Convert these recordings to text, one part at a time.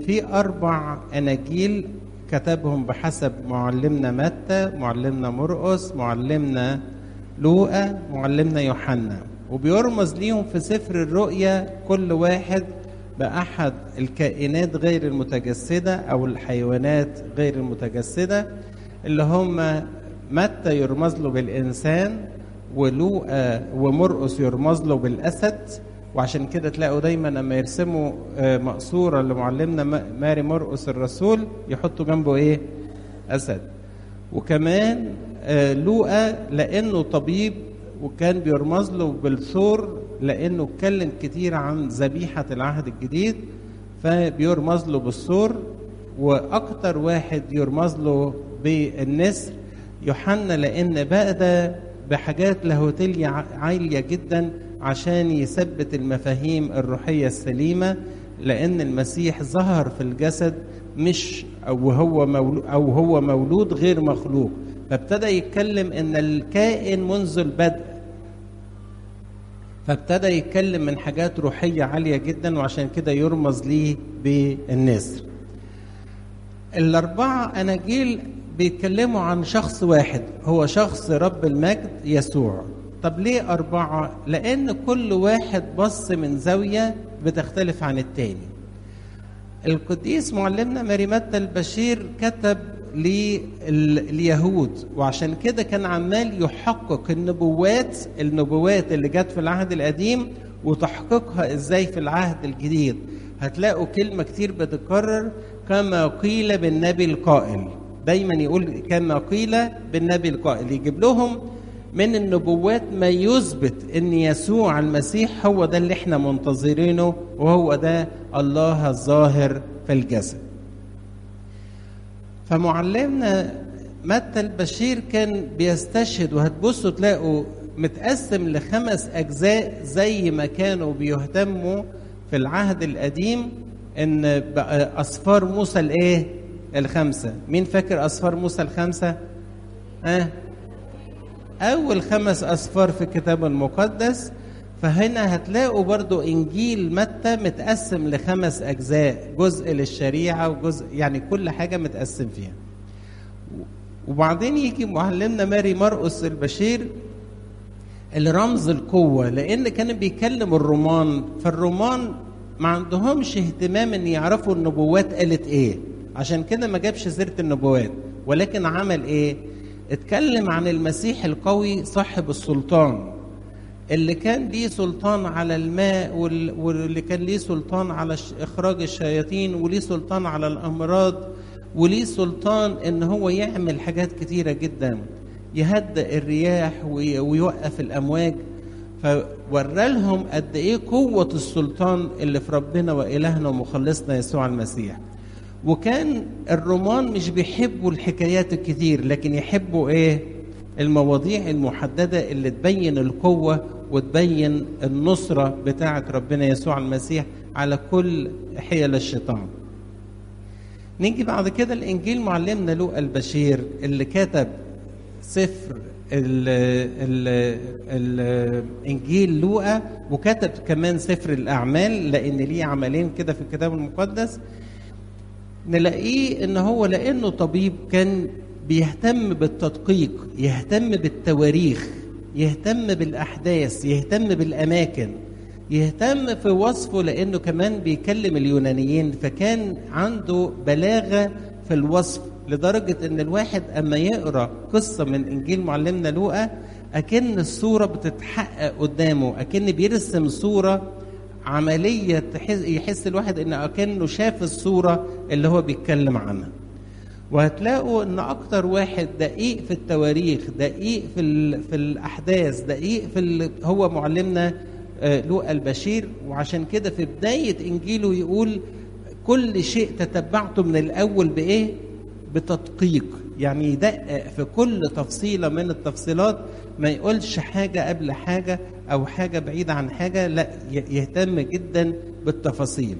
في اربع اناجيل كتبهم بحسب معلمنا متى معلمنا مرقس معلمنا لوقا معلمنا يوحنا وبيرمز ليهم في سفر الرؤيا كل واحد بأحد الكائنات غير المتجسدة أو الحيوانات غير المتجسدة اللي هم متى يرمز له بالإنسان ولوقا ومرقس يرمز له بالأسد وعشان كده تلاقوا دايما لما يرسموا مقصورة لمعلمنا ماري مرقس الرسول يحطوا جنبه ايه؟ أسد وكمان لوقا لأنه طبيب وكان بيرمز له بالثور لأنه اتكلم كتير عن ذبيحة العهد الجديد فبيرمز له بالثور وأكتر واحد يرمز له بالنسر يوحنا لأن بقى ده بحاجات لاهوتية عالية جدا عشان يثبت المفاهيم الروحية السليمة لأن المسيح ظهر في الجسد مش أو هو مولود أو هو مولود غير مخلوق فابتدى يتكلم إن الكائن منذ البدء فابتدى يتكلم من حاجات روحية عالية جدا وعشان كده يرمز ليه بالنسر الأربعة أناجيل بيتكلموا عن شخص واحد هو شخص رب المجد يسوع طب ليه أربعة؟ لأن كل واحد بص من زاوية بتختلف عن التاني القديس معلمنا ماري متى البشير كتب لليهود وعشان كده كان عمال يحقق النبوات النبوات اللي جت في العهد القديم وتحقيقها ازاي في العهد الجديد هتلاقوا كلمة كتير بتتكرر كما قيل بالنبي القائل دايما يقول كما قيل بالنبي القائل يجيب لهم من النبوات ما يثبت ان يسوع المسيح هو ده اللي احنا منتظرينه وهو ده الله الظاهر في الجسد فمعلمنا متى البشير كان بيستشهد وهتبصوا تلاقوا متقسم لخمس اجزاء زي ما كانوا بيهتموا في العهد القديم ان بقى اسفار موسى الايه الخمسه مين فاكر اسفار موسى الخمسه ها أه؟ أول خمس أسفار في الكتاب المقدس فهنا هتلاقوا برضو إنجيل متى متقسم لخمس أجزاء جزء للشريعة وجزء يعني كل حاجة متقسم فيها وبعدين يجي معلمنا ماري مرقس البشير اللي رمز القوة لأن كان بيكلم الرومان فالرومان ما عندهمش اهتمام ان يعرفوا النبوات قالت ايه عشان كده ما جابش سيرة النبوات ولكن عمل ايه اتكلم عن المسيح القوي صاحب السلطان اللي كان ليه سلطان على الماء واللي كان ليه سلطان على اخراج الشياطين وليه سلطان على الامراض وليه سلطان ان هو يعمل حاجات كتيره جدا يهدئ الرياح ويوقف الامواج فورى لهم قد ايه قوه السلطان اللي في ربنا والهنا ومخلصنا يسوع المسيح وكان الرومان مش بيحبوا الحكايات الكتير لكن يحبوا ايه المواضيع المحددة اللي تبين القوة وتبين النصرة بتاعة ربنا يسوع المسيح على كل حيل الشيطان نيجي بعد كده الإنجيل معلمنا لوقا البشير اللي كتب سفر ال ال الإنجيل لوقا وكتب كمان سفر الأعمال لأن ليه عملين كده في الكتاب المقدس نلاقيه ان هو لانه طبيب كان بيهتم بالتدقيق يهتم بالتواريخ يهتم بالاحداث يهتم بالاماكن يهتم في وصفه لانه كمان بيكلم اليونانيين فكان عنده بلاغه في الوصف لدرجه ان الواحد اما يقرا قصه من انجيل معلمنا لوقا اكن الصوره بتتحقق قدامه اكن بيرسم صوره عملية يحس الواحد ان اكنه شاف الصورة اللي هو بيتكلم عنها وهتلاقوا ان اكتر واحد دقيق في التواريخ دقيق في في الاحداث دقيق في ال... هو معلمنا لوقا البشير وعشان كده في بداية انجيله يقول كل شيء تتبعته من الاول بايه بتدقيق يعني يدقق في كل تفصيلة من التفصيلات ما يقولش حاجة قبل حاجة أو حاجة بعيدة عن حاجة لا يهتم جدا بالتفاصيل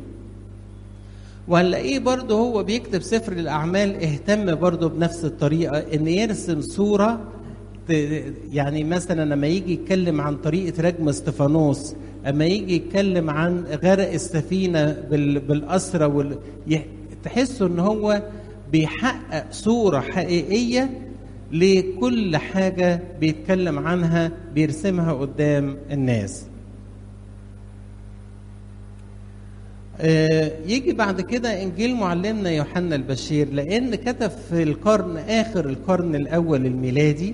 وهنلاقيه برضه هو بيكتب سفر الأعمال اهتم برضه بنفس الطريقة إن يرسم صورة يعني مثلا لما يجي يتكلم عن طريقة رجم استفانوس اما يجي يتكلم عن غرق السفينة بالأسرة وال... تحسوا ان هو بيحقق صورة حقيقية لكل حاجة بيتكلم عنها بيرسمها قدام الناس آه، يجي بعد كده انجيل معلمنا يوحنا البشير لان كتب في القرن اخر القرن الاول الميلادي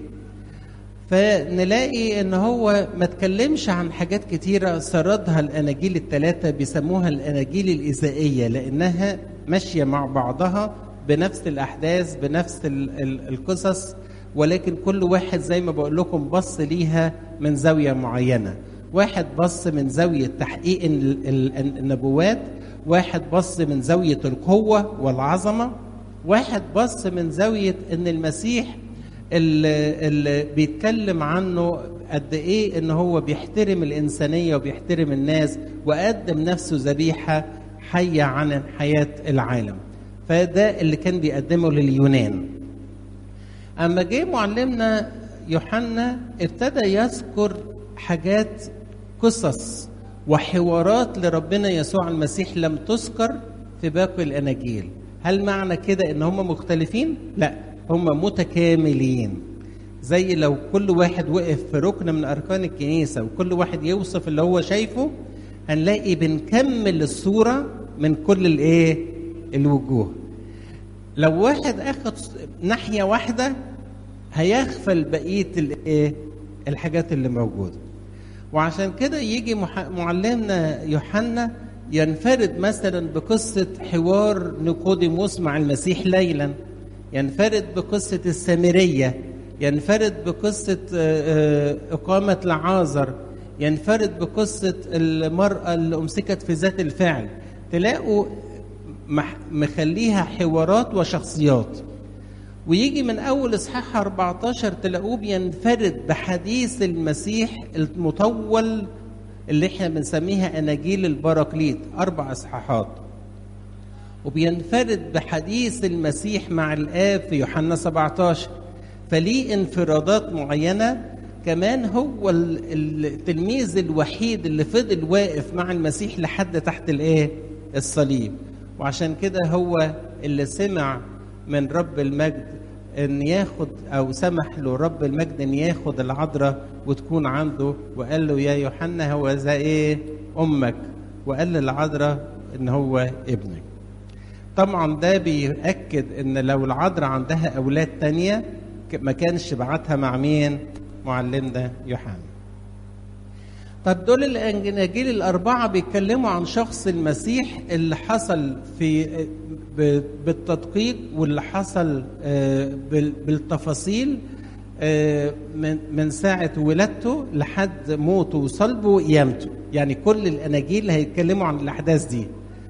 فنلاقي ان هو ما تكلمش عن حاجات كتيره سردها الاناجيل الثلاثه بيسموها الاناجيل الايذائيه لانها ماشيه مع بعضها بنفس الاحداث بنفس ال- ال- القصص ولكن كل واحد زي ما بقول لكم بص ليها من زاويه معينه واحد بص من زاويه تحقيق ال- ال- النبوات واحد بص من زاويه القوه والعظمه واحد بص من زاويه ان المسيح اللي, اللي بيتكلم عنه قد ايه ان هو بيحترم الانسانيه وبيحترم الناس وقدم نفسه ذبيحه حيه عن حياه العالم فده اللي كان بيقدمه لليونان اما جه معلمنا يوحنا ابتدى يذكر حاجات قصص وحوارات لربنا يسوع المسيح لم تذكر في باقي الاناجيل هل معنى كده ان هم مختلفين لا هم متكاملين زي لو كل واحد وقف في ركن من اركان الكنيسه وكل واحد يوصف اللي هو شايفه هنلاقي بنكمل الصوره من كل الايه الوجوه لو واحد اخد ناحيه واحده هيغفل بقيه الايه الحاجات اللي موجوده وعشان كده يجي مح- معلمنا يوحنا ينفرد مثلا بقصه حوار نيقوديموس مع المسيح ليلا ينفرد بقصه السامريه ينفرد بقصه آه، آه، اقامه لعازر ينفرد بقصه المراه اللي امسكت في ذات الفعل تلاقوا مح- مخليها حوارات وشخصيات ويجي من اول اصحاح 14 تلاقوه بينفرد بحديث المسيح المطول اللي احنا بنسميها اناجيل البراكليت اربع اصحاحات وبينفرد بحديث المسيح مع الاب في يوحنا 17 فليه انفرادات معينه كمان هو ال- التلميذ الوحيد اللي فضل واقف مع المسيح لحد تحت الايه الصليب وعشان كده هو اللي سمع من رب المجد ان ياخد او سمح له رب المجد ان ياخد العذراء وتكون عنده وقال له يا يوحنا هو ذا ايه امك وقال للعذراء ان هو ابنك طبعا ده بيأكد ان لو العذراء عندها اولاد تانية ك- ما كانش بعتها مع مين معلمنا يوحنا طب دول الاناجيل الاربعه بيتكلموا عن شخص المسيح اللي حصل في ب- بالتدقيق واللي حصل آه، بال- بالتفاصيل آه، من من ساعه ولادته لحد موته وصلبه وقيامته يعني كل الاناجيل هيتكلموا عن الاحداث دي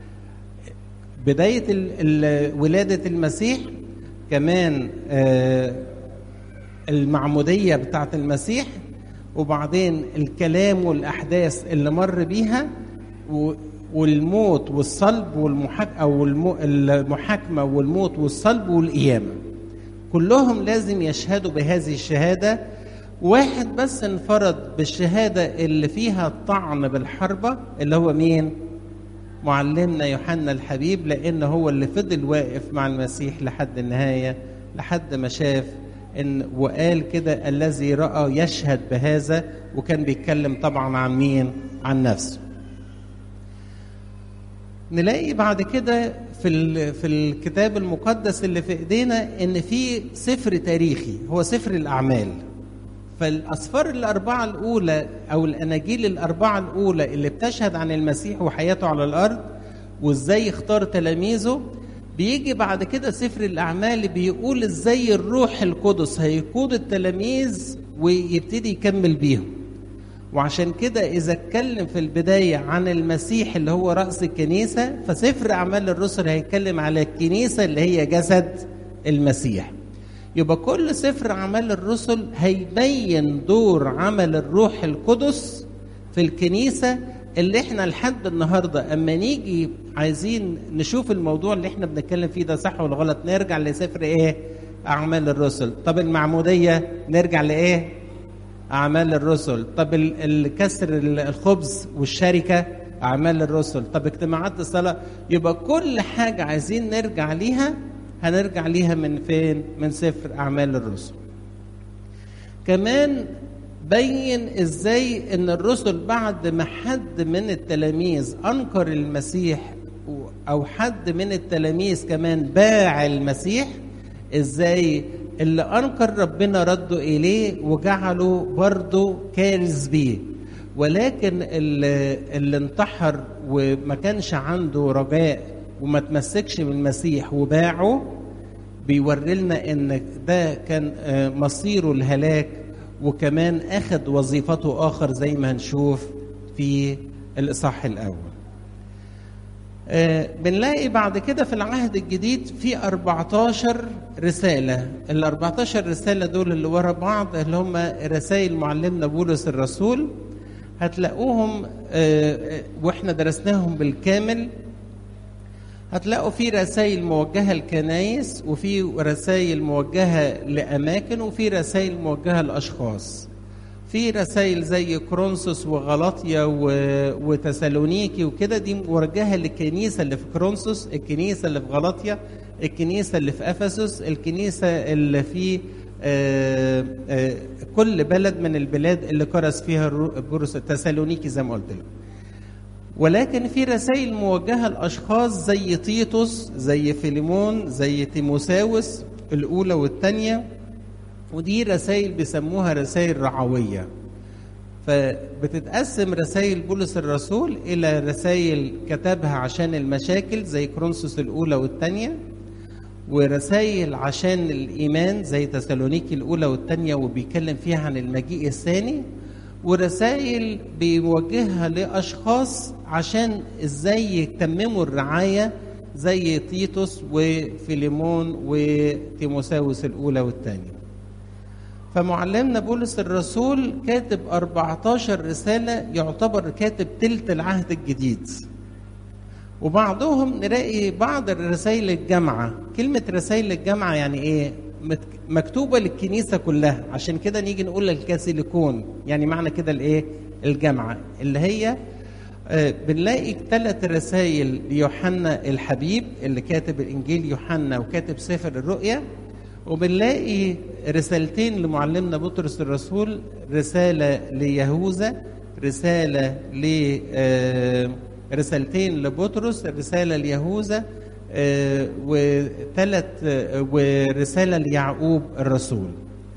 بدايه ال- ال- ولاده المسيح كمان آه، المعموديه بتاعت المسيح وبعدين الكلام والاحداث اللي مر بيها و- والموت والصلب والمحاك او الم- المحاكمه والموت والصلب والقيامه كلهم لازم يشهدوا بهذه الشهاده واحد بس انفرد بالشهاده اللي فيها الطعن بالحربه اللي هو مين معلمنا يوحنا الحبيب لان هو اللي فضل واقف مع المسيح لحد النهايه لحد ما شاف ان وقال كده الذي راى يشهد بهذا وكان بيتكلم طبعا عن مين عن نفسه نلاقي بعد كده في ال- في الكتاب المقدس اللي في ايدينا ان في سفر تاريخي هو سفر الاعمال فالاسفار الاربعه الاولى او الاناجيل الاربعه الاولى اللي بتشهد عن المسيح وحياته على الارض وازاي اختار تلاميذه بيجي بعد كده سفر الاعمال بيقول ازاي الروح القدس هيقود التلاميذ ويبتدي يكمل بيهم وعشان كده إذا اتكلم في البداية عن المسيح اللي هو رأس الكنيسة فسفر أعمال الرسل هيتكلم على الكنيسة اللي هي جسد المسيح يبقى كل سفر أعمال الرسل هيبين دور عمل الروح القدس في الكنيسة اللي احنا لحد النهارده اما نيجي عايزين نشوف الموضوع اللي احنا بنتكلم فيه ده صح ولا غلط نرجع لسفر ايه؟ اعمال الرسل، طب المعموديه نرجع لايه؟ أعمال الرسل طب ال- الكسر ال- الخبز والشركة أعمال الرسل طب اجتماعات الصلاة يبقى كل حاجة عايزين نرجع ليها هنرجع ليها من فين من سفر أعمال الرسل كمان بين ازاي ان الرسل بعد ما حد من التلاميذ انكر المسيح او حد من التلاميذ كمان باع المسيح ازاي اللي انكر ربنا ردوا اليه وجعله برضه كارث بيه ولكن اللي, اللي انتحر وما كانش عنده رجاء وما تمسكش بالمسيح وباعه بيوري لنا ان ده كان مصيره الهلاك وكمان اخذ وظيفته اخر زي ما هنشوف في الاصحاح الاول آه بنلاقي بعد كده في العهد الجديد في 14 رسالة ال 14 رسالة دول اللي ورا بعض اللي هم رسائل معلمنا بولس الرسول هتلاقوهم آه واحنا درسناهم بالكامل هتلاقوا في رسائل موجهة لكنايس وفي رسائل موجهة لأماكن وفي رسائل موجهة لأشخاص في رسائل زي كرونسوس وغلاطيا و... وتسالونيكي وكده دي موجهة للكنيسة اللي في كرونسوس الكنيسة اللي في غلاطيا الكنيسة اللي في أفسس الكنيسة اللي في آآ آآ كل بلد من البلاد اللي كرس فيها بولس تسالونيكي زي ما قلت لكم ولكن في رسائل موجهة لأشخاص زي تيتوس زي فيليمون زي تيموساوس الأولى والثانية ودي رسائل بيسموها رسائل رعوية فبتتقسم رسائل بولس الرسول إلى رسائل كتبها عشان المشاكل زي كرونسوس الأولى والثانية ورسائل عشان الإيمان زي تسالونيكي الأولى والثانية وبيتكلم فيها عن المجيء الثاني ورسائل بيوجهها لاشخاص عشان ازاي يتمموا الرعايه زي تيتوس وفيليمون وتيموساوس الاولى والثانيه فمعلمنا بولس الرسول كاتب 14 رساله يعتبر كاتب تلت العهد الجديد وبعضهم نلاقي بعض الرسائل الجامعه كلمه رسائل الجامعه يعني ايه مكتوبه للكنيسه كلها عشان كده نيجي نقول الكاثوليكون يعني معنى كده الايه الجامعه اللي هي آه بنلاقي ثلاث رسائل ليوحنا الحبيب اللي كاتب الانجيل يوحنا وكاتب سفر الرؤيا وبنلاقي رسالتين لمعلمنا بطرس الرسول رساله ليهوذا رساله ل آه رسالتين لبطرس رساله ليهوذا آه وثلاث آه ورسالة ليعقوب الرسول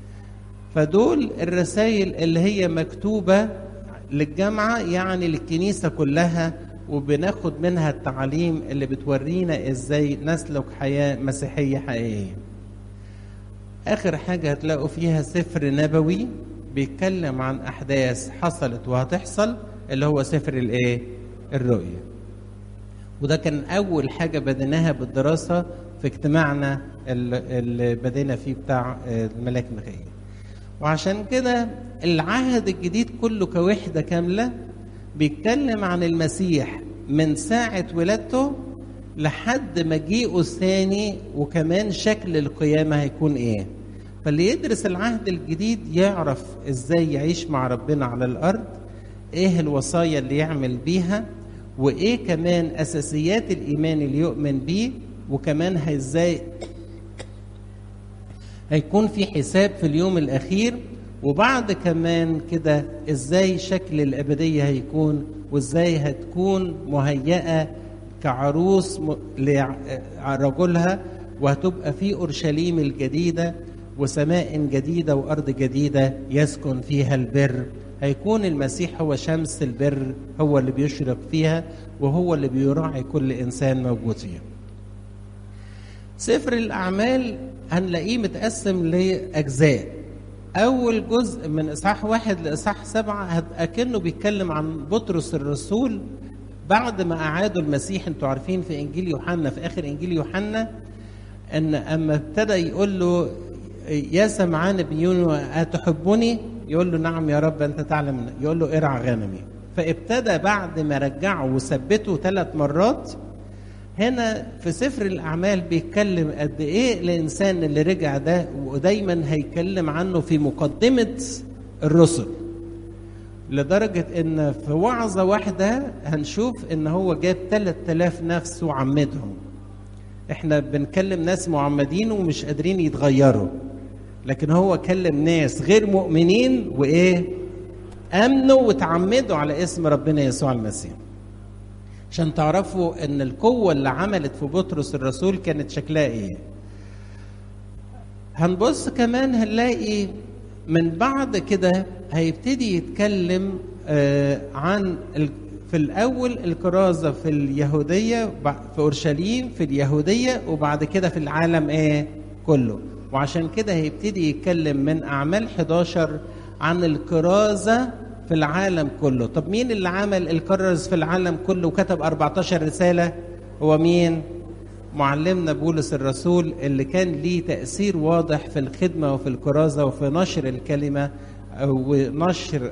فدول الرسائل اللي هي مكتوبة للجامعة يعني للكنيسة كلها وبناخد منها التعاليم اللي بتورينا ازاي نسلك حياة مسيحية حقيقية آخر حاجة هتلاقوا فيها سفر نبوي بيتكلم عن أحداث حصلت وهتحصل اللي هو سفر الإيه؟ الرؤية وده كان أول حاجة بديناها بالدراسة في اجتماعنا اللي بدينا فيه بتاع الملاك ميخائيل. وعشان كده العهد الجديد كله كوحدة كاملة بيتكلم عن المسيح من ساعة ولادته لحد مجيئه الثاني وكمان شكل القيامة هيكون ايه فاللي يدرس العهد الجديد يعرف ازاي يعيش مع ربنا على الارض ايه الوصايا اللي يعمل بيها وايه كمان اساسيات الايمان اللي يؤمن بيه وكمان ازاي هيكون في حساب في اليوم الاخير وبعد كمان كده ازاي شكل الابديه هيكون وازاي هتكون مهيئه كعروس لرجلها وهتبقى في اورشليم الجديده وسماء جديده وارض جديده يسكن فيها البر هيكون المسيح هو شمس البر هو اللي بيشرق فيها وهو اللي بيراعي كل انسان موجود فيها سفر الاعمال هنلاقيه متقسم لاجزاء اول جزء من اصحاح واحد لاصحاح سبعه اكنه بيتكلم عن بطرس الرسول بعد ما اعادوا المسيح انتوا عارفين في انجيل يوحنا في اخر انجيل يوحنا ان اما ابتدى يقول له يا سمعان بن يونو أتحبني يقول له نعم يا رب أنت تعلم يقول له ارعى غنمي فابتدى بعد ما رجعه وثبته ثلاث مرات هنا في سفر الأعمال بيتكلم قد إيه الإنسان اللي رجع ده ودايما هيتكلم عنه في مقدمة الرسل لدرجة إن في وعظة واحدة هنشوف إن هو جاب 3000 نفس وعمدهم. إحنا بنكلم ناس معمدين ومش قادرين يتغيروا. لكن هو كلم ناس غير مؤمنين وإيه؟ آمنوا وتعمدوا على اسم ربنا يسوع المسيح. عشان تعرفوا إن القوة اللي عملت في بطرس الرسول كانت شكلها إيه؟ هنبص كمان هنلاقي من بعد كده هيبتدي يتكلم آه عن في الأول الكرازة في اليهودية في أورشليم في اليهودية وبعد كده في العالم إيه كله وعشان كده هيبتدي يتكلم من أعمال 11 عن الكرازة في العالم كله طب مين اللي عمل الكرز في العالم كله وكتب 14 رسالة هو مين معلمنا بولس الرسول اللي كان ليه تأثير واضح في الخدمة وفي الكرازة وفي نشر الكلمة ونشر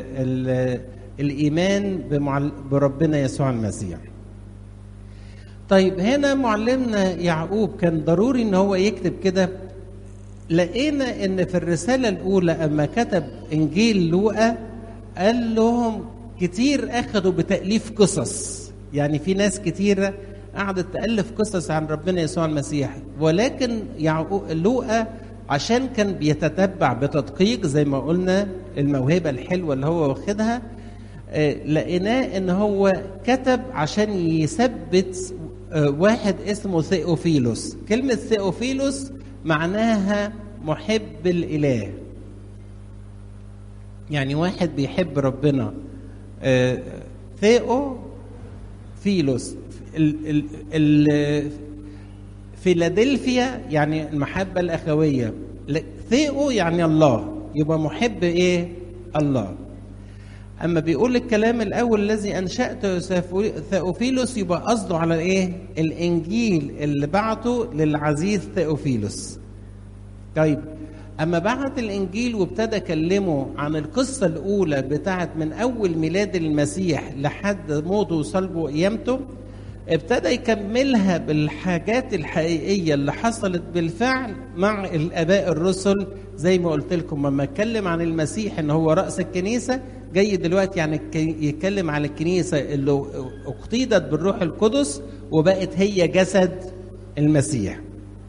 الإيمان بربنا يسوع المسيح طيب هنا معلمنا يعقوب كان ضروري ان هو يكتب كده لقينا ان في الرسالة الأولى أما كتب إنجيل لوقا قال لهم كتير أخذوا بتأليف قصص يعني في ناس كتيرة قعدت تألف قصص عن ربنا يسوع المسيح ولكن يعقوب لوقا عشان كان بيتتبع بتدقيق زي ما قلنا الموهبة الحلوة اللي هو واخدها لقيناه ان هو كتب عشان يثبت واحد اسمه ثيوفيلوس كلمة ثيوفيلوس معناها محب الإله يعني واحد بيحب ربنا ثيو فيلوس ال ال ال فيلادلفيا يعني المحبة الأخوية ثيو يعني الله يبقى محب إيه الله أما بيقول الكلام الأول الذي أنشأته ثيوفيلوس يبقى قصده على إيه الإنجيل اللي بعته للعزيز ثيوفيلوس طيب أما بعت الإنجيل وابتدى كلمه عن القصة الأولى بتاعت من أول ميلاد المسيح لحد موته وصلبه وقيامته ابتدى يكملها بالحاجات الحقيقية اللي حصلت بالفعل مع الآباء الرسل زي ما قلت لكم لما اتكلم عن المسيح ان هو رأس الكنيسة جاي دلوقتي يعني يتكلم عن الكنيسة اللي اقتيدت بالروح القدس وبقت هي جسد المسيح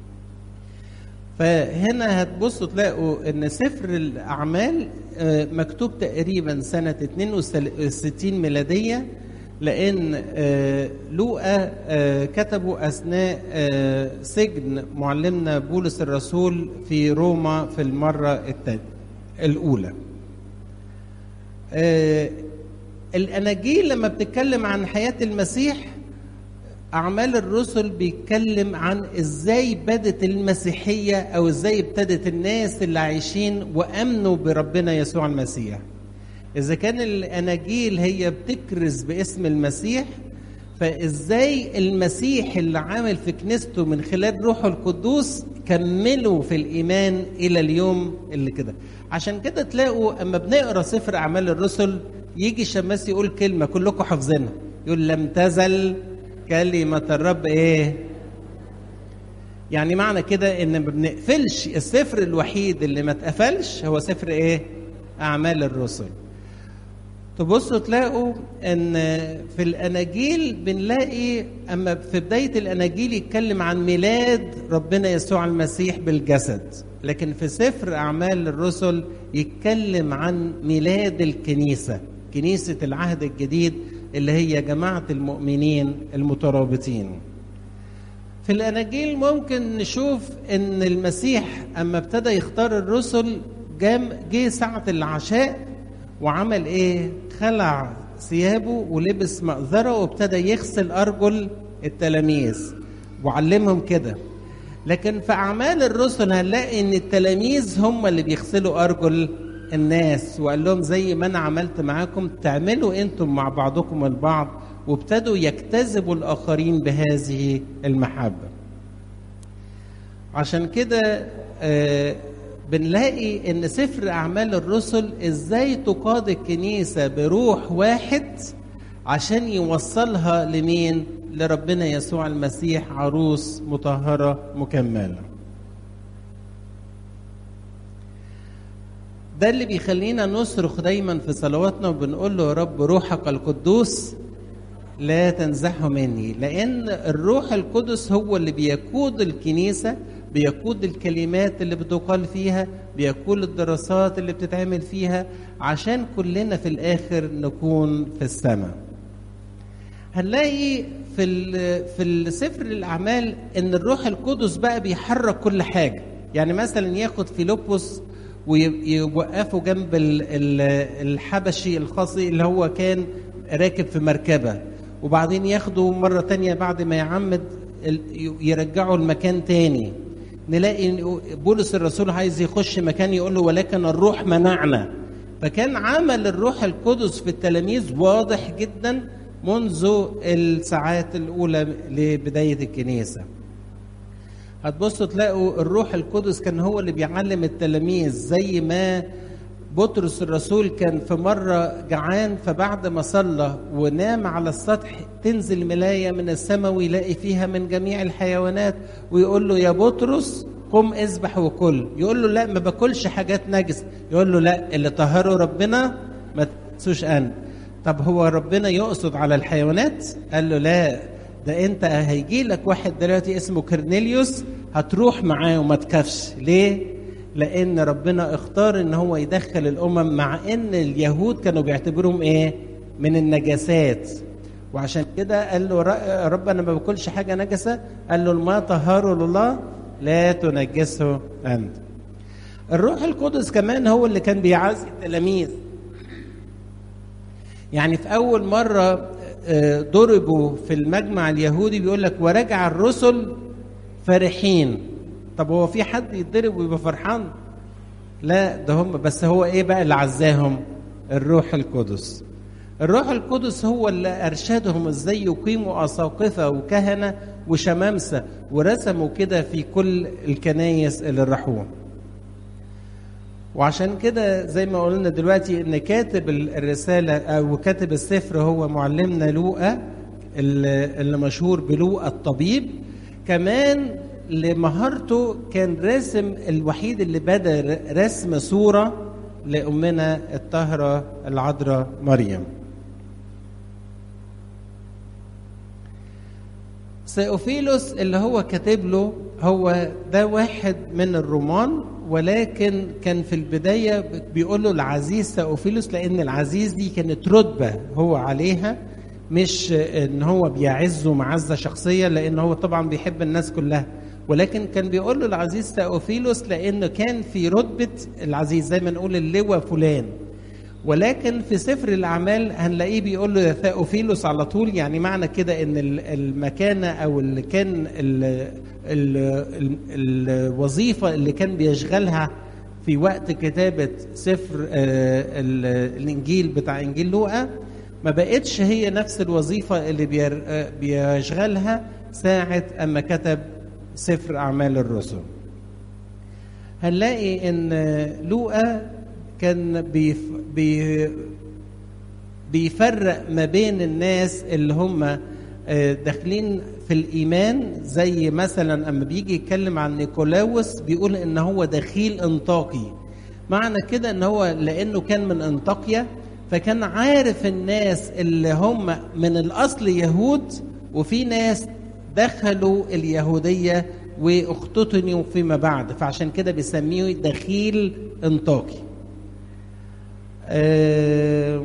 فهنا هتبصوا تلاقوا ان سفر الاعمال مكتوب تقريبا سنه 62 ميلاديه لان لوقا كتبوا اثناء سجن معلمنا بولس الرسول في روما في المره الاولى الاناجيل لما بتتكلم عن حياه المسيح أعمال الرسل بيتكلم عن إزاي بدت المسيحية أو إزاي ابتدت الناس اللي عايشين وأمنوا بربنا يسوع المسيح إذا كان الأناجيل هي بتكرز باسم المسيح فإزاي المسيح اللي عامل في كنيسته من خلال روحه القدوس كملوا في الإيمان إلى اليوم اللي كده عشان كده تلاقوا أما بنقرأ سفر أعمال الرسل يجي الشماس يقول كلمة كلكم حافظينها يقول لم تزل كلمة الرب ايه؟ يعني معنى كده ان ما بنقفلش السفر الوحيد اللي ما اتقفلش هو سفر ايه؟ اعمال الرسل. تبصوا تلاقوا ان في الاناجيل بنلاقي اما في بدايه الاناجيل يتكلم عن ميلاد ربنا يسوع المسيح بالجسد، لكن في سفر اعمال الرسل يتكلم عن ميلاد الكنيسه، كنيسه العهد الجديد اللي هي جماعة المؤمنين المترابطين في الأناجيل ممكن نشوف أن المسيح أما ابتدى يختار الرسل جام جه ساعة العشاء وعمل إيه؟ خلع ثيابه ولبس مأذرة وابتدى يغسل أرجل التلاميذ وعلمهم كده لكن في أعمال الرسل هنلاقي أن التلاميذ هم اللي بيغسلوا أرجل الناس وقال لهم زي ما انا عملت معاكم تعملوا انتم مع بعضكم البعض وابتدوا يجتذبوا الاخرين بهذه المحبه عشان كده آه بنلاقي ان سفر اعمال الرسل ازاي تقاد الكنيسه بروح واحد عشان يوصلها لمين لربنا يسوع المسيح عروس مطهره مكمله ده اللي بيخلينا نصرخ دايما في صلواتنا وبنقول له يا رب روحك القدوس لا تنزحه مني لان الروح القدس هو اللي بيقود الكنيسه بيقود الكلمات اللي بتقال فيها بيقود الدراسات اللي بتتعمل فيها عشان كلنا في الاخر نكون في السماء هنلاقي في في السفر الاعمال ان الروح القدس بقى بيحرك كل حاجه يعني مثلا ياخد فيلبس ويوقفه جنب الحبشي الخاصي اللي هو كان راكب في مركبه وبعدين ياخده مرة تانية بعد ما يعمد يرجعه المكان تاني نلاقي بولس الرسول عايز يخش مكان يقول له ولكن الروح منعنا فكان عمل الروح القدس في التلاميذ واضح جدا منذ الساعات الأولى لبداية الكنيسة هتبصوا تلاقوا الروح القدس كان هو اللي بيعلم التلاميذ زي ما بطرس الرسول كان في مرة جعان فبعد ما صلى ونام على السطح تنزل ملاية من السماء ويلاقي فيها من جميع الحيوانات ويقول له يا بطرس قم اذبح وكل يقول له لا ما باكلش حاجات نجس يقول له لا اللي طهره ربنا ما تنسوش انا طب هو ربنا يقصد على الحيوانات قال له لا ده انت هيجي لك واحد دلوقتي اسمه كرنيليوس هتروح معاه وما تكافش ليه لان ربنا اختار ان هو يدخل الامم مع ان اليهود كانوا بيعتبروهم ايه من النجاسات وعشان كده قال له رب انا ما باكلش حاجه نجسه قال له ما طهره لله لا تنجسه انت الروح القدس كمان هو اللي كان بيعزي التلاميذ يعني في اول مره ضربوا في المجمع اليهودي بيقول لك ورجع الرسل فرحين طب هو في حد يتضرب ويبقى فرحان لا ده هم بس هو ايه بقى اللي عزاهم الروح القدس الروح القدس هو اللي ارشدهم ازاي يقيموا اساقفه وكهنه وشمامسه ورسموا كده في كل الكنايس اللي راحوها وعشان كده زي ما قلنا دلوقتي ان كاتب الرساله او كاتب السفر هو معلمنا لوقا اللي مشهور بلوقا الطبيب كمان لمهارته كان راسم الوحيد اللي بدا رسم صوره لامنا الطاهره العذراء مريم سيوفيلوس اللي هو كاتب له هو ده واحد من الرومان ولكن كان في البداية بيقول له العزيز سيوفيلوس لأن العزيز دي كانت رتبة هو عليها مش ان هو بيعزه معزة شخصية لأن هو طبعا بيحب الناس كلها ولكن كان بيقول له العزيز سيوفيلوس لأنه كان في رتبة العزيز زي ما نقول اللواء فلان ولكن في سفر الاعمال هنلاقيه بيقول له يا ثاوفيلوس على طول يعني معنى كده ان المكانه او اللي كان ال ال ال الوظيفه اللي كان بيشغلها في وقت كتابه سفر الانجيل بتاع انجيل لوقا ما بقتش هي نفس الوظيفه اللي بيشغلها ساعه اما كتب سفر اعمال الرسل هنلاقي ان لوقا كان بيف بي بيفرق ما بين الناس اللي هم داخلين في الايمان زي مثلا اما بيجي يتكلم عن نيكولاوس بيقول ان هو دخيل انطاكي معنى كده ان هو لانه كان من انطاكيا فكان عارف الناس اللي هم من الاصل يهود وفي ناس دخلوا اليهوديه واختتنوا فيما بعد فعشان كده بيسميه دخيل انطاكي آه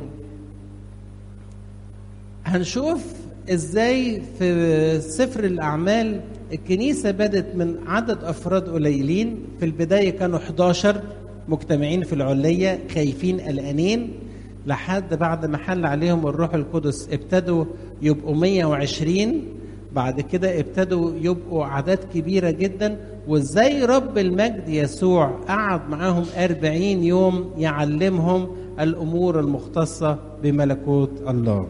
هنشوف ازاي في سفر الاعمال الكنيسه بدت من عدد افراد قليلين في البدايه كانوا 11 مجتمعين في العليه خايفين قلقانين لحد بعد ما حل عليهم الروح القدس ابتدوا يبقوا 120 بعد كده ابتدوا يبقوا اعداد كبيره جدا وازاي رب المجد يسوع قعد معاهم أربعين يوم يعلمهم الأمور المختصة بملكوت الله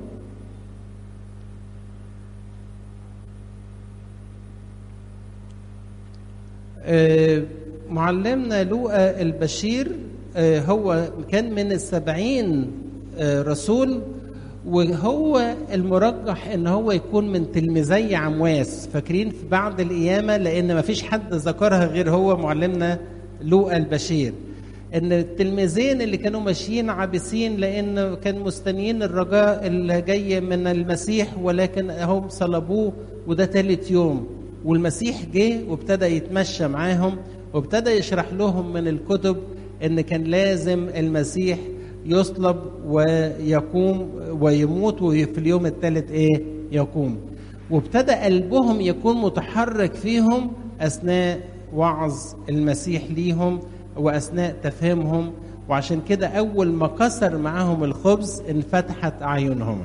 معلمنا لوقا البشير هو كان من السبعين رسول وهو المرجح ان هو يكون من تلميذي عمواس فاكرين في بعد القيامه لان ما فيش حد ذكرها غير هو معلمنا لوقا البشير ان التلميذين اللي كانوا ماشيين عابسين لان كان مستنيين الرجاء اللي جاي من المسيح ولكن هم صلبوه وده ثالث يوم والمسيح جه وابتدى يتمشى معاهم وابتدى يشرح لهم من الكتب ان كان لازم المسيح يصلب ويقوم ويموت وفي اليوم الثالث ايه يقوم وابتدى قلبهم يكون متحرك فيهم اثناء وعظ المسيح ليهم واثناء تفهيمهم وعشان كده اول ما كسر معاهم الخبز انفتحت اعينهم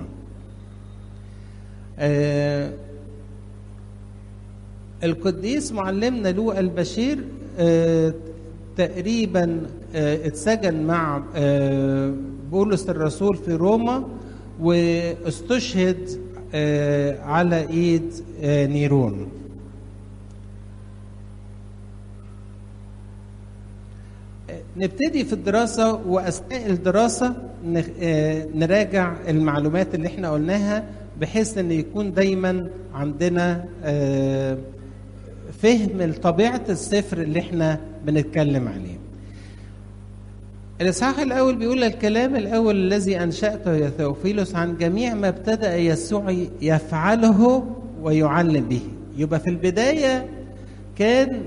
آه القديس معلمنا لوقا البشير آه تقريبا آه اتسجن مع آه بولس الرسول في روما واستشهد آه على ايد آه نيرون نبتدي في الدراسة وأثناء الدراسة نراجع المعلومات اللي احنا قلناها بحيث ان يكون دايما عندنا فهم لطبيعة السفر اللي احنا بنتكلم عليه الإصحاح الأول بيقول الكلام الأول الذي أنشأته يا ثوفيلوس عن جميع ما ابتدأ يسوع يفعله ويعلم به يبقى في البداية كان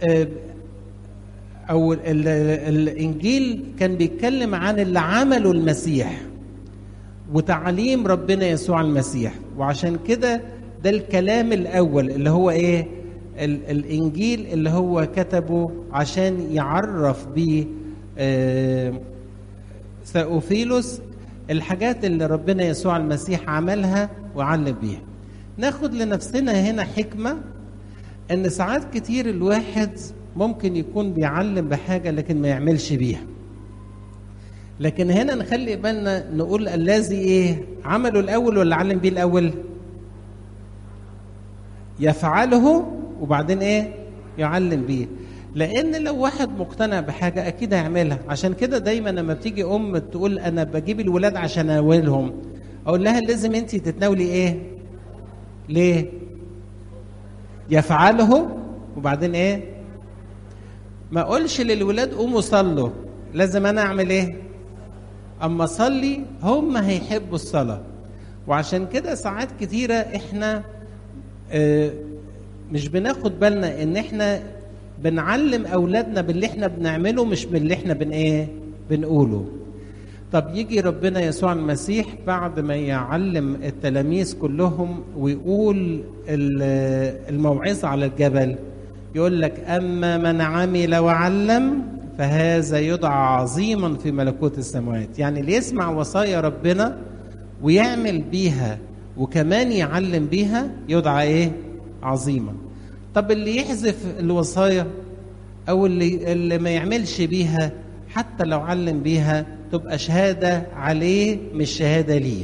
او ال ال الانجيل كان بيتكلم عن اللي عمله المسيح وتعليم ربنا يسوع المسيح وعشان كده ده الكلام الاول اللي هو ايه ال الانجيل اللي هو كتبه عشان يعرف بيه آه ثاوفيلوس الحاجات اللي ربنا يسوع المسيح عملها وعلم بيها ناخد لنفسنا هنا حكمه ان ساعات كتير الواحد ممكن يكون بيعلم بحاجة لكن ما يعملش بيها لكن هنا نخلي بالنا نقول الذي ايه عمله الاول ولا علم بيه الاول يفعله وبعدين ايه يعلم بيه لان لو واحد مقتنع بحاجه اكيد هيعملها عشان كده دايما لما بتيجي ام تقول انا بجيب الولاد عشان اولهم اقول لها لازم انت تتناولي ايه ليه يفعله وبعدين ايه ما اقولش للولاد قوموا صلوا لازم انا اعمل ايه اما اصلي هم هيحبوا الصلاه وعشان كده ساعات كتيره احنا اه مش بناخد بالنا ان احنا بنعلم اولادنا باللي احنا بنعمله مش باللي احنا بن ايه بنقوله طب يجي ربنا يسوع المسيح بعد ما يعلم التلاميذ كلهم ويقول الموعظه على الجبل يقول لك أما من عمل وعلم فهذا يدعى عظيما في ملكوت السماوات يعني اللي يسمع وصايا ربنا ويعمل بيها وكمان يعلم بيها يدعى ايه عظيما طب اللي يحذف الوصايا او اللي, اللي ما يعملش بيها حتى لو علم بيها تبقى شهادة عليه مش شهادة ليه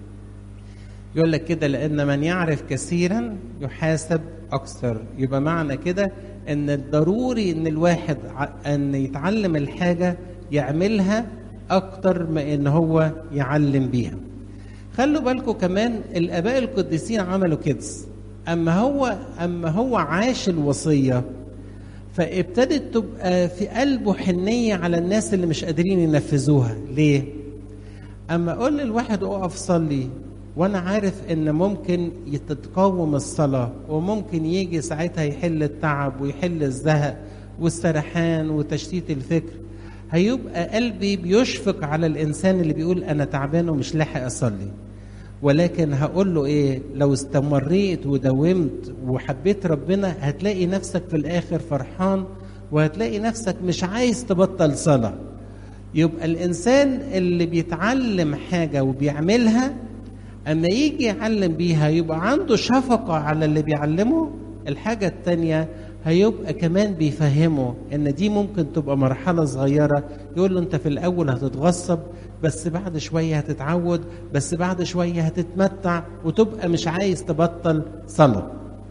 يقول لك كده لأن من يعرف كثيرا يحاسب أكثر يبقى معنى كده إن الضروري إن الواحد أن يتعلم الحاجة يعملها أكتر ما إن هو يعلم بيها خلوا بالكم كمان الآباء القديسين عملوا كده أما هو أما هو عاش الوصية فابتدت تبقى في قلبه حنية على الناس اللي مش قادرين ينفذوها ليه؟ أما أقول للواحد أقف صلي وانا عارف ان ممكن يتقاوم الصلاه وممكن يجي ساعتها يحل التعب ويحل الزهق والسرحان وتشتيت الفكر هيبقى قلبي بيشفق على الانسان اللي بيقول انا تعبان ومش لاحق اصلي ولكن هقول له ايه لو استمريت وداومت وحبيت ربنا هتلاقي نفسك في الاخر فرحان وهتلاقي نفسك مش عايز تبطل صلاه يبقى الانسان اللي بيتعلم حاجه وبيعملها اما يجي يعلم بيها يبقى عنده شفقة على اللي بيعلمه الحاجة التانية هيبقى كمان بيفهمه ان دي ممكن تبقى مرحلة صغيرة يقول له انت في الاول هتتغصب بس بعد شوية هتتعود بس بعد شوية هتتمتع وتبقى مش عايز تبطل صلاة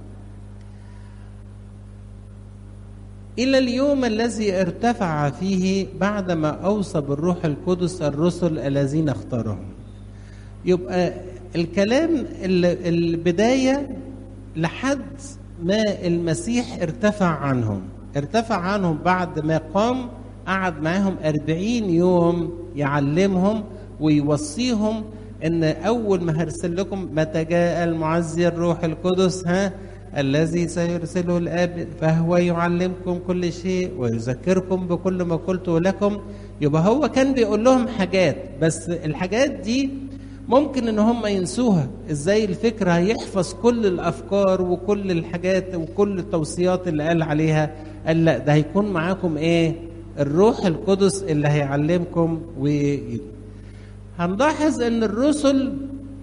إلى اليوم الذي ارتفع فيه بعدما أوصى بالروح القدس الرسل الذين اختارهم يبقى الكلام البداية لحد ما المسيح ارتفع عنهم ارتفع عنهم بعد ما قام قعد معاهم أربعين يوم يعلمهم ويوصيهم ان اول ما هرسل لكم متى جاء المعزي الروح القدس ها الذي سيرسله الاب فهو يعلمكم كل شيء ويذكركم بكل ما قلته لكم يبقى هو كان بيقول لهم حاجات بس الحاجات دي ممكن ان هم ينسوها ازاي الفكر هيحفظ كل الافكار وكل الحاجات وكل التوصيات اللي قال عليها قال لا ده هيكون معاكم ايه الروح القدس اللي هيعلمكم و هنلاحظ ان الرسل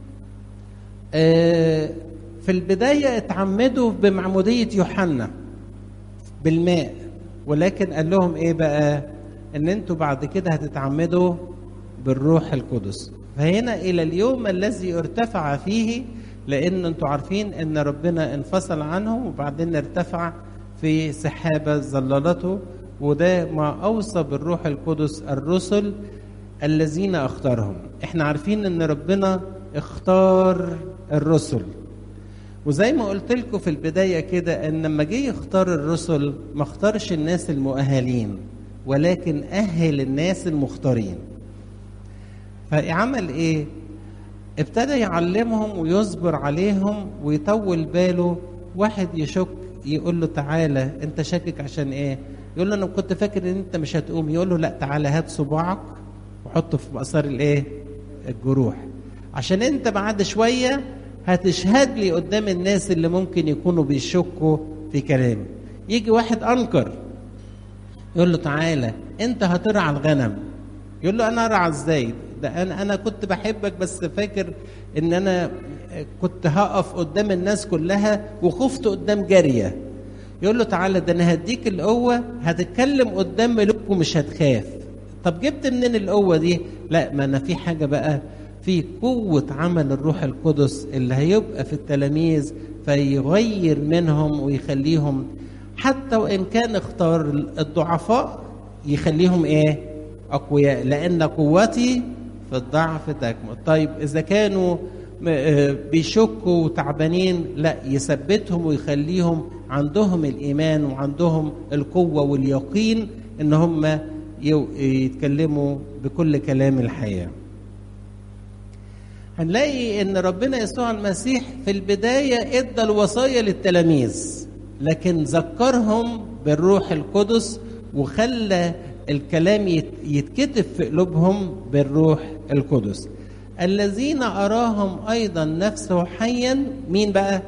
في البداية اتعمدوا بمعمودية يوحنا بالماء ولكن قال لهم ايه بقى ان انتوا بعد كده هتتعمدوا بالروح القدس فهنا الى اليوم الذي ارتفع فيه لان انتوا عارفين ان ربنا انفصل عنهم وبعدين ارتفع في سحابة ظللته وده ما اوصى بالروح القدس الرسل الذين اختارهم احنا عارفين ان ربنا اختار الرسل وزي ما قلت لكم في البداية كده ان لما جه يختار الرسل ما اختارش الناس المؤهلين ولكن اهل الناس المختارين فعمل ايه ابتدى يعلمهم ويصبر عليهم ويطول باله واحد يشك يقول له تعالى انت شاكك عشان ايه يقول له انا كنت فاكر ان انت مش هتقوم يقول له لا تعالى هات صباعك وحطه في مقصار الايه الجروح عشان انت بعد شويه هتشهد لي قدام الناس اللي ممكن يكونوا بيشكوا في كلامي يجي واحد انكر يقول له تعالى انت هترعى الغنم يقول له انا ارعى ازاي ده انا انا كنت بحبك بس فاكر ان انا كنت هقف قدام الناس كلها وخفت قدام جاريه يقول له تعالى ده انا هديك القوه هتتكلم قدام ملوك ومش هتخاف طب جبت منين القوه دي لا ما انا في حاجه بقى في قوه عمل الروح القدس اللي هيبقى في التلاميذ فيغير منهم ويخليهم حتى وان كان اختار الضعفاء يخليهم ايه اقوياء لان قوتي في الضعف تكمل طيب اذا كانوا بيشكوا وتعبانين لا يثبتهم ويخليهم عندهم الايمان وعندهم القوه واليقين ان هم يتكلموا بكل كلام الحياه هنلاقي ان ربنا يسوع المسيح في البدايه ادى الوصايا للتلاميذ لكن ذكرهم بالروح القدس وخلى الكلام يتكتب في قلوبهم بالروح القدس الذين أراهم أيضا نفسه حيا مين بقى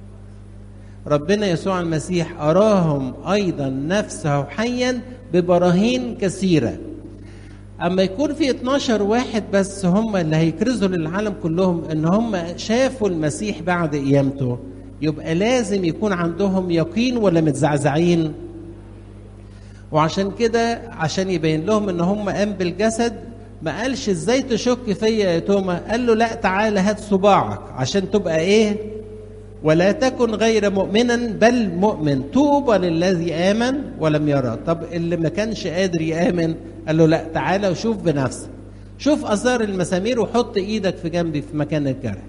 ربنا يسوع المسيح أراهم أيضا نفسه حيا ببراهين كثيرة أما يكون في 12 واحد بس هم اللي هيكرزوا للعالم كلهم إن هم شافوا المسيح بعد قيامته يبقى لازم يكون عندهم يقين ولا متزعزعين وعشان كده عشان يبين لهم ان هم قام بالجسد ما قالش ازاي تشك فيا يا توما قال له لا تعالى هات صباعك عشان تبقى ايه ولا تكن غير مؤمنا بل مؤمن طوبى للذي امن ولم يرى طب اللي ما كانش قادر يامن قال له لا تعالى وشوف بنفسك شوف اثار المسامير وحط ايدك في جنبي في مكان الجرح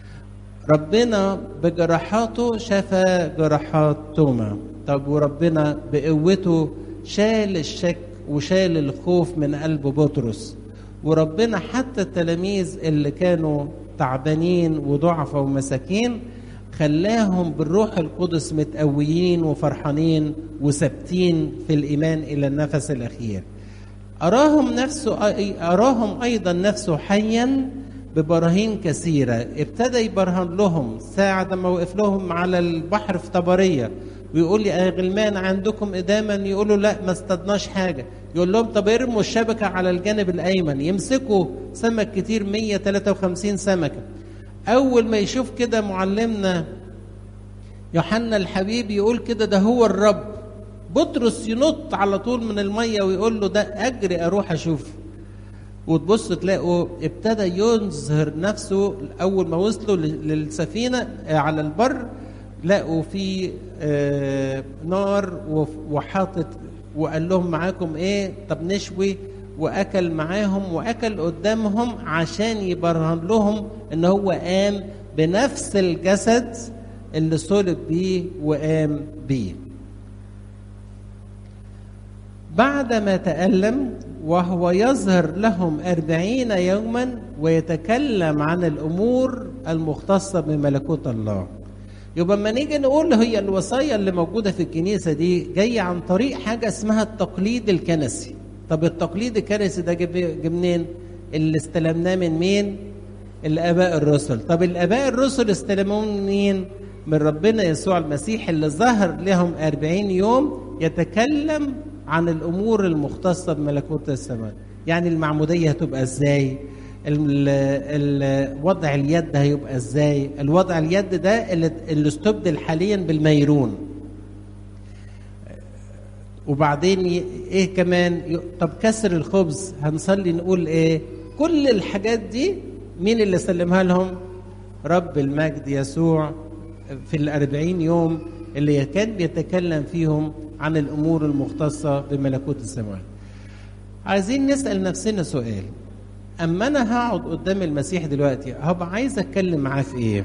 ربنا بجراحاته شفى جراحات توما طب وربنا بقوته شال الشك وشال الخوف من قلب بطرس وربنا حتى التلاميذ اللي كانوا تعبانين وضعفة ومساكين خلاهم بالروح القدس متقويين وفرحانين وثابتين في الإيمان إلى النفس الأخير أراهم نفسه أراهم أيضا نفسه حيا ببراهين كثيرة ابتدى يبرهن لهم ساعة ما وقف لهم على البحر في طبرية ويقول لي يا غلمان عندكم إداما يقولوا لا ما استدناش حاجة يقول لهم طب ارموا الشبكة على الجانب الأيمن يمسكوا سمك كتير 153 سمكة أول ما يشوف كده معلمنا يوحنا الحبيب يقول كده ده هو الرب بطرس ينط على طول من المية ويقول له ده أجري أروح أشوفه وتبص تلاقوا ابتدى يظهر نفسه أول ما وصلوا للسفينة على البر لقوا في آه نار وحاطط وقال لهم معاكم ايه طب نشوي واكل معاهم واكل قدامهم عشان يبرهن لهم ان هو قام بنفس الجسد اللي صلب بيه وقام بيه بعدما تألم وهو يظهر لهم أربعين يوما ويتكلم عن الأمور المختصة بملكوت الله يبقى لما نيجي نقول هي الوصايا اللي موجودة في الكنيسة دي جاية عن طريق حاجة اسمها التقليد الكنسي طب التقليد الكنسي ده جه منين اللي استلمناه من مين الآباء الرسل طب الآباء الرسل استلموه من مين من ربنا يسوع المسيح اللي ظهر لهم أربعين يوم يتكلم عن الأمور المختصة بملكوت السماء يعني المعمودية هتبقى ازاي وضع اليد هيبقى ازاي الوضع اليد ده اللي, اللي استبدل حاليا بالميرون وبعدين ايه كمان طب كسر الخبز هنصلي نقول ايه كل الحاجات دي مين اللي سلمها لهم رب المجد يسوع في الأربعين يوم اللي كان بيتكلم فيهم عن الأمور المختصة بملكوت السماوات عايزين نسأل نفسنا سؤال أما أنا هقعد قدام المسيح دلوقتي هبقى عايز أتكلم معاه في إيه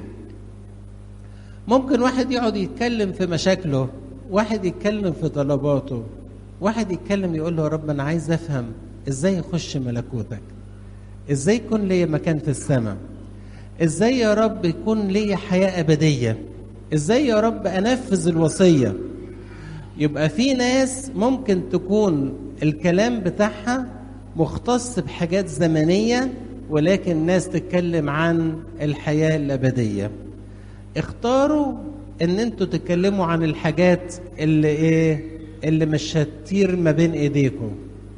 ممكن واحد يقعد يتكلم في مشاكله واحد يتكلم في طلباته واحد يتكلم يقول له يا رب أنا عايز أفهم إزاي أخش ملكوتك إزاي يكون ليا مكان في السماء إزاي يا رب يكون ليا حياة أبدية إزاي يا رب أنفذ الوصية يبقى في ناس ممكن تكون الكلام بتاعها مختص بحاجات زمنية ولكن ناس تتكلم عن الحياة الأبدية اختاروا ان انتوا تتكلموا عن الحاجات اللي ايه اللي مش هتطير ما بين ايديكم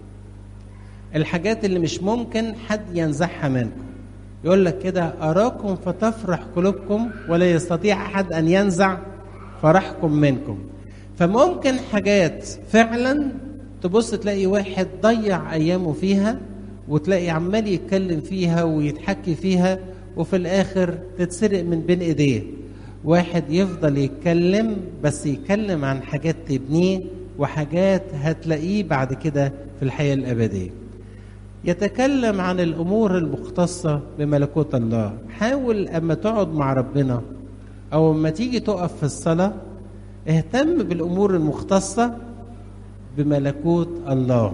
الحاجات اللي مش ممكن حد ينزعها منكم يقول لك كده اراكم فتفرح قلوبكم ولا يستطيع احد ان ينزع فرحكم منكم فممكن حاجات فعلا تبص تلاقي واحد ضيع ايامه فيها وتلاقي عمال يتكلم فيها ويتحكي فيها وفي الاخر تتسرق من بين ايديه واحد يفضل يتكلم بس يتكلم عن حاجات تبنيه وحاجات هتلاقيه بعد كده في الحياه الابديه يتكلم عن الامور المختصه بملكوت الله حاول اما تقعد مع ربنا او اما تيجي تقف في الصلاه اهتم بالامور المختصه بملكوت الله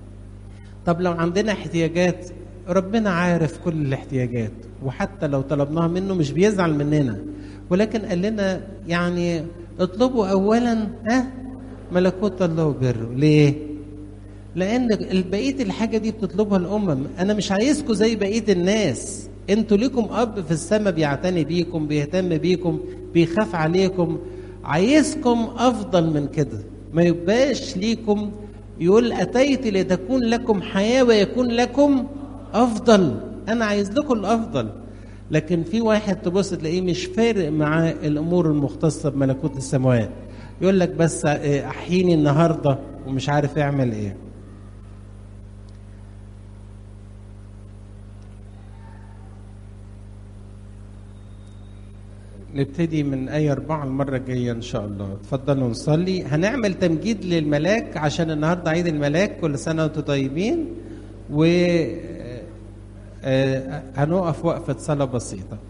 طب لو عندنا احتياجات ربنا عارف كل الاحتياجات وحتى لو طلبناها منه مش بيزعل مننا ولكن قال لنا يعني اطلبوا اولا ها ملكوت الله وبره ليه لان بقيه الحاجه دي بتطلبها الامم انا مش عايزكم زي بقيه الناس انتوا ليكم اب في السماء بيعتني بيكم بيهتم بيكم بيخاف عليكم عايزكم افضل من كده ما يبقاش ليكم يقول اتيت لتكون لكم حياه ويكون لكم افضل انا عايز لكم الافضل لكن في واحد تبص تلاقيه مش فارق معاه الامور المختصه بملكوت السماوات يقول لك بس احييني النهارده ومش عارف يعمل ايه نبتدي من آية أربعة المرة الجاية إن شاء الله اتفضلوا نصلي هنعمل تمجيد للملاك عشان النهاردة عيد الملاك كل سنة وأنتم طيبين و هنقف وقفة صلاة بسيطة